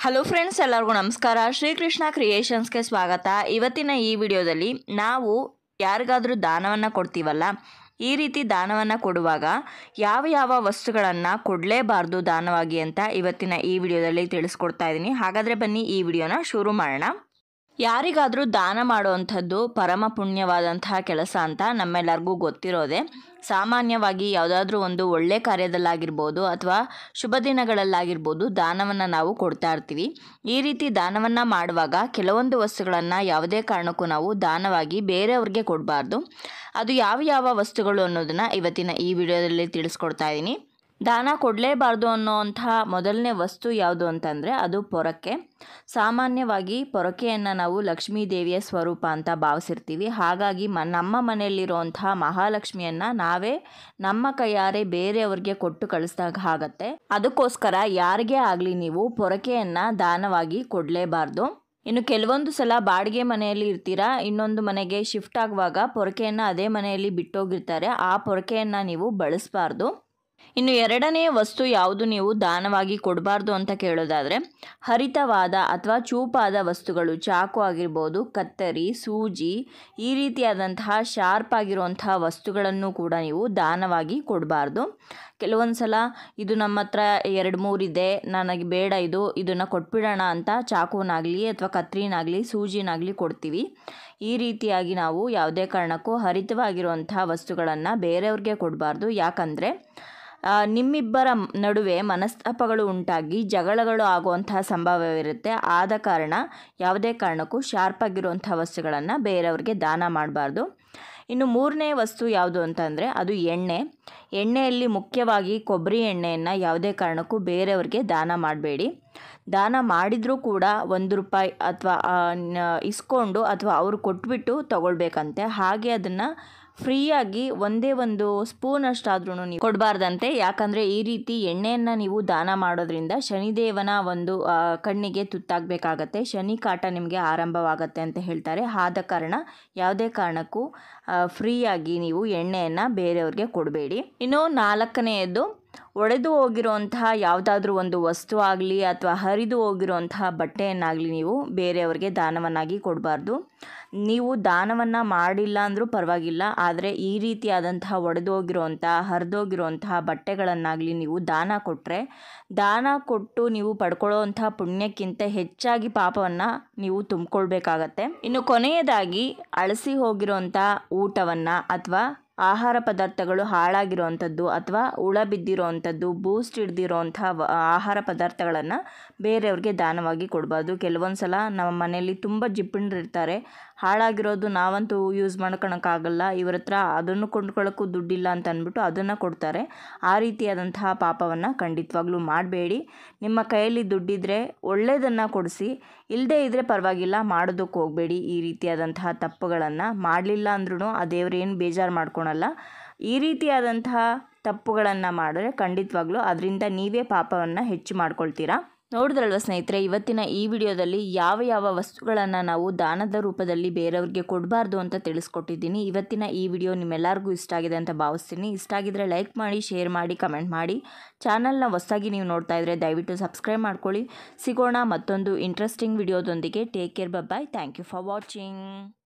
hello friends ಎಲ್ಲರಿಗೂ ನಮಸ್ಕಾರ ಶ್ರೀಕೃಷ್ಣ ಕ್ರಿಯೇಷನ್ಸ್ಗೆ ಸ್ವಾಗತ ಇವತ್ತಿನ ಈ ವಿಡಿಯೋದಲ್ಲಿ ನಾವು ಯಾರಿಗಾದರೂ ದಾನವನ್ನು ಕೊಡ್ತೀವಲ್ಲ ಈ ರೀತಿ ದಾನವನ್ನು ಕೊಡುವಾಗ ಯಾವ ಯಾವ ವಸ್ತುಗಳನ್ನು ಕೊಡಲೇಬಾರ್ದು ದಾನವಾಗಿ ಅಂತ ಇವತ್ತಿನ ಈ ವಿಡಿಯೋದಲ್ಲಿ ತಿಳಿಸ್ಕೊಡ್ತಾ ಇದ್ದೀನಿ ಹಾಗಾದರೆ ಬನ್ನಿ ಈ ವಿಡಿಯೋನ ಶುರು ಮಾಡೋಣ ಯಾರಿಗಾದರೂ ದಾನ ಮಾಡುವಂಥದ್ದು ಪರಮ ಪುಣ್ಯವಾದಂತಹ ಕೆಲಸ ಅಂತ ನಮ್ಮೆಲ್ಲರಿಗೂ ಗೊತ್ತಿರೋದೆ ಸಾಮಾನ್ಯವಾಗಿ ಯಾವುದಾದ್ರೂ ಒಂದು ಒಳ್ಳೆ ಕಾರ್ಯದಲ್ಲಾಗಿರ್ಬೋದು ಅಥವಾ ಶುಭ ದಿನಗಳಲ್ಲಾಗಿರ್ಬೋದು ದಾನವನ್ನು ನಾವು ಕೊಡ್ತಾ ಇರ್ತೀವಿ ಈ ರೀತಿ ದಾನವನ್ನು ಮಾಡುವಾಗ ಕೆಲವೊಂದು ವಸ್ತುಗಳನ್ನು ಯಾವುದೇ ಕಾರಣಕ್ಕೂ ನಾವು ದಾನವಾಗಿ ಬೇರೆಯವ್ರಿಗೆ ಕೊಡಬಾರ್ದು ಅದು ಯಾವ ಯಾವ ವಸ್ತುಗಳು ಅನ್ನೋದನ್ನು ಇವತ್ತಿನ ಈ ವಿಡಿಯೋದಲ್ಲಿ ತಿಳಿಸ್ಕೊಡ್ತಾ ಇದ್ದೀನಿ ದಾನ ಕೊಡಲೇಬಾರ್ದು ಅನ್ನೋವಂತಹ ಮೊದಲನೇ ವಸ್ತು ಯಾವುದು ಅಂತಂದರೆ ಅದು ಪೊರಕೆ ಸಾಮಾನ್ಯವಾಗಿ ಪೊರಕೆಯನ್ನು ನಾವು ಲಕ್ಷ್ಮೀ ದೇವಿಯ ಸ್ವರೂಪ ಅಂತ ಭಾವಿಸಿರ್ತೀವಿ ಹಾಗಾಗಿ ಮ ನಮ್ಮ ಮನೆಯಲ್ಲಿರುವಂತಹ ಮಹಾಲಕ್ಷ್ಮಿಯನ್ನು ನಾವೇ ನಮ್ಮ ಕೈಯಾರೆ ಬೇರೆಯವ್ರಿಗೆ ಕೊಟ್ಟು ಕಳಿಸ್ದಾಗ ಆಗತ್ತೆ ಅದಕ್ಕೋಸ್ಕರ ಯಾರಿಗೇ ಆಗಲಿ ನೀವು ಪೊರಕೆಯನ್ನು ದಾನವಾಗಿ ಕೊಡಲೇಬಾರ್ದು ಇನ್ನು ಕೆಲವೊಂದು ಸಲ ಬಾಡಿಗೆ ಮನೆಯಲ್ಲಿ ಇರ್ತೀರಾ ಇನ್ನೊಂದು ಮನೆಗೆ ಶಿಫ್ಟ್ ಆಗುವಾಗ ಪೊರಕೆಯನ್ನು ಅದೇ ಮನೆಯಲ್ಲಿ ಬಿಟ್ಟೋಗಿರ್ತಾರೆ ಆ ಪೊರಕೆಯನ್ನು ನೀವು ಬಳಸಬಾರ್ದು ಇನ್ನು ಎರಡನೇ ವಸ್ತು ಯಾವುದು ನೀವು ದಾನವಾಗಿ ಕೊಡಬಾರ್ದು ಅಂತ ಕೇಳೋದಾದರೆ ಹರಿತವಾದ ಅಥವಾ ಚೂಪಾದ ವಸ್ತುಗಳು ಚಾಕು ಆಗಿರ್ಬೋದು ಕತ್ತರಿ ಸೂಜಿ ಈ ರೀತಿಯಾದಂತಹ ಶಾರ್ಪ್ ಆಗಿರುವಂತಹ ವಸ್ತುಗಳನ್ನು ಕೂಡ ನೀವು ದಾನವಾಗಿ ಕೊಡಬಾರ್ದು ಕೆಲವೊಂದು ಸಲ ಇದು ನಮ್ಮ ಹತ್ರ ಎರಡು ಮೂರಿದೆ ನನಗೆ ಬೇಡ ಇದು ಇದನ್ನು ಕೊಟ್ಬಿಡೋಣ ಅಂತ ಚಾಕುವನ್ನಾಗಲಿ ಅಥವಾ ಕತ್ರಿನಾಗಲಿ ಸೂಜಿನಾಗಲಿ ಕೊಡ್ತೀವಿ ಈ ರೀತಿಯಾಗಿ ನಾವು ಯಾವುದೇ ಕಾರಣಕ್ಕೂ ಹರಿತವಾಗಿರುವಂಥ ವಸ್ತುಗಳನ್ನು ಬೇರೆಯವ್ರಿಗೆ ಕೊಡಬಾರ್ದು ಯಾಕಂದರೆ ನಿಮ್ಮಿಬ್ಬರ ನಡುವೆ ಮನಸ್ತಾಪಗಳು ಉಂಟಾಗಿ ಜಗಳಗಳು ಆಗುವಂತಹ ಸಂಭವವಿರುತ್ತೆ ಆದ ಕಾರಣ ಯಾವುದೇ ಕಾರಣಕ್ಕೂ ಶಾರ್ಪ್ ಆಗಿರುವಂಥ ವಸ್ತುಗಳನ್ನು ಬೇರೆಯವ್ರಿಗೆ ದಾನ ಮಾಡಬಾರ್ದು ಇನ್ನು ಮೂರನೇ ವಸ್ತು ಯಾವುದು ಅಂತಂದರೆ ಅದು ಎಣ್ಣೆ ಎಣ್ಣೆಯಲ್ಲಿ ಮುಖ್ಯವಾಗಿ ಕೊಬ್ಬರಿ ಎಣ್ಣೆಯನ್ನು ಯಾವುದೇ ಕಾರಣಕ್ಕೂ ಬೇರೆಯವ್ರಿಗೆ ದಾನ ಮಾಡಬೇಡಿ ದಾನ ಮಾಡಿದರೂ ಕೂಡ ಒಂದು ರೂಪಾಯಿ ಅಥವಾ ಇಸ್ಕೊಂಡು ಅಥವಾ ಅವರು ಕೊಟ್ಬಿಟ್ಟು ತಗೊಳ್ಬೇಕಂತೆ ಹಾಗೆ ಅದನ್ನು ಫ್ರೀಯಾಗಿ ಒಂದೇ ಒಂದು ಸ್ಪೂನ್ ಅಷ್ಟಾದ್ರೂ ನೀವು ಕೊಡಬಾರ್ದಂತೆ ಯಾಕಂದರೆ ಈ ರೀತಿ ಎಣ್ಣೆಯನ್ನು ನೀವು ದಾನ ಮಾಡೋದ್ರಿಂದ ಶನಿದೇವನ ಒಂದು ಕಣ್ಣಿಗೆ ತುತ್ತಾಗಬೇಕಾಗತ್ತೆ ಶನಿ ಕಾಟ ನಿಮಗೆ ಆರಂಭವಾಗತ್ತೆ ಅಂತ ಹೇಳ್ತಾರೆ ಆದ ಕಾರಣ ಯಾವುದೇ ಕಾರಣಕ್ಕೂ ಫ್ರೀಯಾಗಿ ನೀವು ಎಣ್ಣೆಯನ್ನು ಬೇರೆಯವ್ರಿಗೆ ಕೊಡಬೇಡಿ ಇನ್ನು ನಾಲ್ಕನೆಯದು ಒಡೆದು ಹೋಗಿರುವಂತಹ ಯಾವುದಾದ್ರೂ ಒಂದು ವಸ್ತು ಆಗಲಿ ಅಥವಾ ಹರಿದು ಹೋಗಿರುವಂತಹ ಬಟ್ಟೆಯನ್ನಾಗಲಿ ನೀವು ಬೇರೆಯವ್ರಿಗೆ ದಾನವನ್ನಾಗಿ ಕೊಡಬಾರ್ದು ನೀವು ದಾನವನ್ನು ಮಾಡಿಲ್ಲ ಅಂದರೂ ಪರವಾಗಿಲ್ಲ ಆದರೆ ಈ ರೀತಿಯಾದಂತಹ ಒಡೆದು ಹೋಗಿರುವಂತಹ ಹರಿದೋಗಿರುವಂತಹ ಬಟ್ಟೆಗಳನ್ನಾಗಲಿ ನೀವು ದಾನ ಕೊಟ್ಟರೆ ದಾನ ಕೊಟ್ಟು ನೀವು ಪಡ್ಕೊಳ್ಳೋವಂತಹ ಪುಣ್ಯಕ್ಕಿಂತ ಹೆಚ್ಚಾಗಿ ಪಾಪವನ್ನು ನೀವು ತುಂಬಿಕೊಳ್ಬೇಕಾಗತ್ತೆ ಇನ್ನು ಕೊನೆಯದಾಗಿ ಅಳಸಿ ಹೋಗಿರುವಂಥ ಊಟವನ್ನು ಅಥವಾ ಆಹಾರ ಪದಾರ್ಥಗಳು ಹಾಳಾಗಿರುವಂಥದ್ದು ಅಥವಾ ಹುಳ ಬಿದ್ದಿರೋವಂಥದ್ದು ಬೂಸ್ಟ್ ಹಿಡ್ದಿರೋವಂಥ ಆಹಾರ ಪದಾರ್ಥಗಳನ್ನು ಬೇರೆಯವ್ರಿಗೆ ದಾನವಾಗಿ ಕೊಡಬಾರ್ದು ಕೆಲವೊಂದು ಸಲ ನಮ್ಮ ಮನೆಯಲ್ಲಿ ತುಂಬ ಜಿಪ್ಪಣ್ರಿರ್ತಾರೆ ಹಾಳಾಗಿರೋದು ನಾವಂತೂ ಯೂಸ್ ಮಾಡ್ಕೊಳಕ್ಕಾಗಲ್ಲ ಇವ್ರ ಹತ್ರ ಅದನ್ನು ಕೊಂಡ್ಕೊಳ್ಳೋಕ್ಕೂ ದುಡ್ಡಿಲ್ಲ ಅಂತ ಅಂದ್ಬಿಟ್ಟು ಅದನ್ನು ಕೊಡ್ತಾರೆ ಆ ರೀತಿಯಾದಂತಹ ಪಾಪವನ್ನು ಖಂಡಿತವಾಗ್ಲೂ ಮಾಡಬೇಡಿ ನಿಮ್ಮ ಕೈಯಲ್ಲಿ ದುಡ್ಡಿದ್ರೆ ಒಳ್ಳೆಯದನ್ನು ಕೊಡಿಸಿ ಇಲ್ಲದೇ ಇದ್ದರೆ ಪರವಾಗಿಲ್ಲ ಮಾಡೋದಕ್ಕೆ ಹೋಗಬೇಡಿ ಈ ರೀತಿಯಾದಂತಹ ತಪ್ಪುಗಳನ್ನು ಮಾಡಲಿಲ್ಲ ಅಂದ್ರೂ ಆ ದೇವ್ರೇನು ಬೇಜಾರು ಮಾಡ್ಕೊಳಲ್ಲ ಈ ರೀತಿಯಾದಂತಹ ತಪ್ಪುಗಳನ್ನು ಮಾಡಿದ್ರೆ ಖಂಡಿತವಾಗ್ಲೂ ಅದರಿಂದ ನೀವೇ ಪಾಪವನ್ನು ಹೆಚ್ಚು ಮಾಡ್ಕೊಳ್ತೀರಾ ನೋಡಿದ್ರಲ್ವ ಸ್ನೇಹಿತರೆ ಇವತ್ತಿನ ಈ ವಿಡಿಯೋದಲ್ಲಿ ಯಾವ ಯಾವ ವಸ್ತುಗಳನ್ನು ನಾವು ದಾನದ ರೂಪದಲ್ಲಿ ಬೇರೆಯವ್ರಿಗೆ ಕೊಡಬಾರ್ದು ಅಂತ ತಿಳಿಸ್ಕೊಟ್ಟಿದ್ದೀನಿ ಇವತ್ತಿನ ಈ ವಿಡಿಯೋ ನಿಮ್ಮೆಲ್ಲರಿಗೂ ಇಷ್ಟ ಆಗಿದೆ ಅಂತ ಭಾವಿಸ್ತೀನಿ ಇಷ್ಟ ಆಗಿದ್ರೆ ಲೈಕ್ ಮಾಡಿ ಶೇರ್ ಮಾಡಿ ಕಮೆಂಟ್ ಮಾಡಿ ಚಾನಲ್ನ ಹೊಸದಾಗಿ ನೀವು ನೋಡ್ತಾ ಇದ್ದರೆ ದಯವಿಟ್ಟು ಸಬ್ಸ್ಕ್ರೈಬ್ ಮಾಡ್ಕೊಳ್ಳಿ ಸಿಗೋಣ ಮತ್ತೊಂದು ಇಂಟ್ರೆಸ್ಟಿಂಗ್ ವಿಡಿಯೋದೊಂದಿಗೆ take care bye thank you for watching